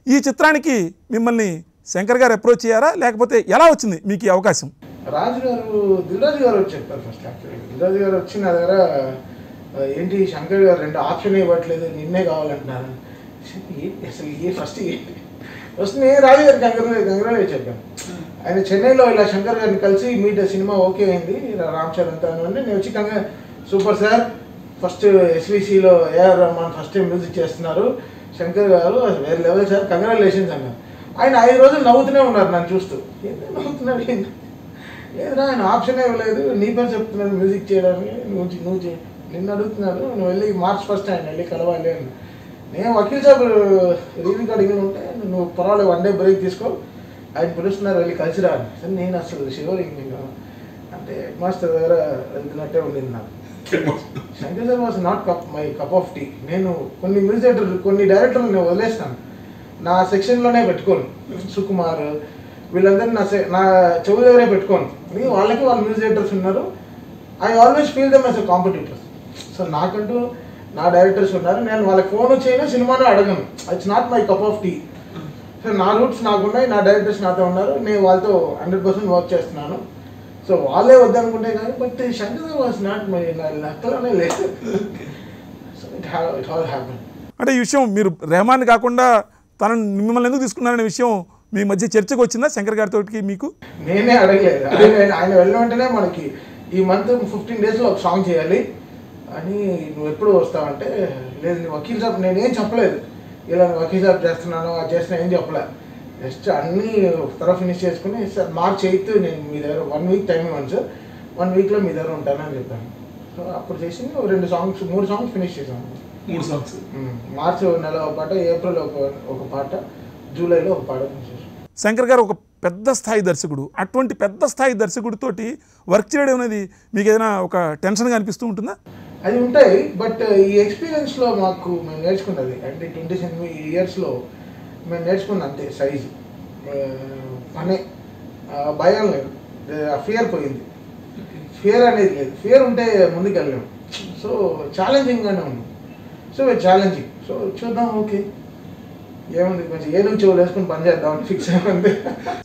ఈ చిత్రానికి మిమ్మల్ని శంకర్ గారు అప్రోచ్ చేయారా లేకపోతే ఎలా వచ్చింది మీకు ఈ అవకాశం రాజు గారు దిల్రాజు గారు వచ్చి చెప్పారు ఫస్ట్ యాక్చువల్లీ దిల్రాజు గారు వచ్చి నా దగ్గర ఆ, ఏంటి శంకర్ గారు రెండు ఆప్షన్ ఇవ్వట్లేదు నిన్నే కావాలంటున్నారు ఏంటి అసలు ఏ ఫస్ట్ ఏంటి ఫస్ట్ నేను రాజు గారు కంగరలే కంగరలే చెప్పాను ఆయన చెన్నైలో ఇలా శంకర్ గారిని కలిసి మీట్ సినిమా ఓకే అయింది రా- రామ్ చరణ్ తో అంటే నేను వచ్చి కంగ సూపర్ సార్ ఫస్ట్ ఎస్విసిలో A R Rahman first time music చేస్తున్నారు శంకర్ గారు అసలు వేరే లెవెల్ సార్ కంగ్రాచులేషన్స్ అన్నారు ఆయన ఐదు రోజులు నవ్వుతూనే ఉన్నారు నన్ను చూస్తూ ఏంటి నవ్వుతున్నాడు ఏంటి లేదురా ఆయన ఆప్షన్ ఇవ్వలేదు నీ పేరు చెప్తున్నాడు మ్యూజిక్ చేయడానికి నువ్వు చే- నువ్వు చే నిన్ను అడుగుతున్నాడు నువ్వు వెళ్ళి మార్చ్ ఫస్ట్ ఆయన వెళ్ళి కలవాలి అని నేను వకీల్ సాబ్ రివ్యూకి అడిగిన ఉంటే నువ్వు పర్వాలేదు వన్ డే బ్రేక్ తీసుకో ఆయన పిలుస్తున్నారు వెళ్ళి కలిసిరా అని సరే నేను అసలు శివరింగ్ నేను అంటే హెడ్ మాస్టర్ దగ్గర వెళ్తున్నట్టే ఉండింది నాకు Shankar sir was not cup my cup of tea నేను కొన్ని మ్యూజిక్ డైరెక్టర్ కొన్ని డైరెక్టర్లు నేను వదిలేస్తాను నా సెక్షన్లోనే పెట్టుకోను సుకుమార్ వీళ్ళందరినీ నా సె- నా చెవు దగ్గరే పెట్టుకోను ఎందుకంటే వాళ్ళకి వాళ్ళ మ్యూజిక్ డైరెక్టర్స్ ఉన్నారు I always feel them as a competitors so నాకంటూ నా డైరెక్టర్స్ ఉన్నారు నేను వాళ్ళకి ఫోన్ చేయను సినిమాను అడగను it's not my cup of tea so నా రూట్స్ నాకున్నాయి నా డైరెక్టర్స్ నాతో ఉన్నారు నేను వాళ్ళతో హండ్రెడ్ పర్సెంట్ వర్క్ చేస్తున్నాను సో వాళ్ళే వద్దనుకుంటే కానీ but Shankar was not my నా లెక్కలోనే లేదు so it have it all happen అంటే ఈ విషయం మీరు రెహమాన్ కాకుండా తనను మిమ్మల్ని ఎందుకు తీసుకున్నారనే విషయం మీ మధ్య చర్చకు వచ్చిందా శంకర్ గారితో మీకు నేనే అడగలేదు ఆయన ఆయన వెళ్ళిన వెంటనే మనకి ఈ మంత్ ఫిఫ్టీన్ డేస్లో ఒక సాంగ్ చేయాలి అని నువ్వు ఎప్పుడు వస్తావంటే లేదు నీ వకీల్ సాబ్ నేనేం చెప్పలేదు ఇలా నేను వకీల్ సాబ్ చేస్తున్నాను అది చేస్తున్నా ఏం చెప్పలే జస్ట్ అన్నీ త్వర ఫినిష్ చేసుకుని సార్ మార్చ్ ఎయిత్ నేను మీ దగ్గర వన్ వీక్ టైం ఇవ్వండి సార్ వన్ వీక్లో మీ దగ్గర ఉంటానని చెప్పాను సో అప్పుడు చేసి రెండు సాంగ్స్ మూడు సాంగ్స్ ఫినిష్ చేసాము మూడు సాంగ్స్ మ్మ్. మార్చి నెల ఒక పాట ఏప్రిల్ ఒక ఒక పాట జూలైలో ఒక పాట finish చేసాం శంకర్ గారు ఒక పెద్ద స్థాయి దర్శకుడు అటువంటి పెద్ద స్థాయి దర్శకుడితోటి వర్క్ చేయడం అనేది మీకు ఏదైనా ఒక టెన్షన్గా అనిపిస్తూ ఉంటుందా అది ఉంటాయి బట్ ఈ ఎక్స్పీరియన్స్లో మాకు మేము నేర్చుకున్నది అంటే ట్వంటీ సెవెన్ ఇయర్స్లో మేము నేర్చుకున్న అంతే సైజు పనే ఆ, భయం లేదు ఆ ఫియర్ పోయింది ఫియర్ అనేది లేదు ఫియర్ ఉంటే ముందుకు వెళ్ళాము సో ఛాలెంజింగ్గానే ఉన్నాం సో ఛాలెంజింగ్ సో చూద్దాం ఓకే ఏముంది కొంచెం ఏనుగు చెవులు వేసుకుని పని చేద్దాం అని ఫిక్స్ అయ్యింది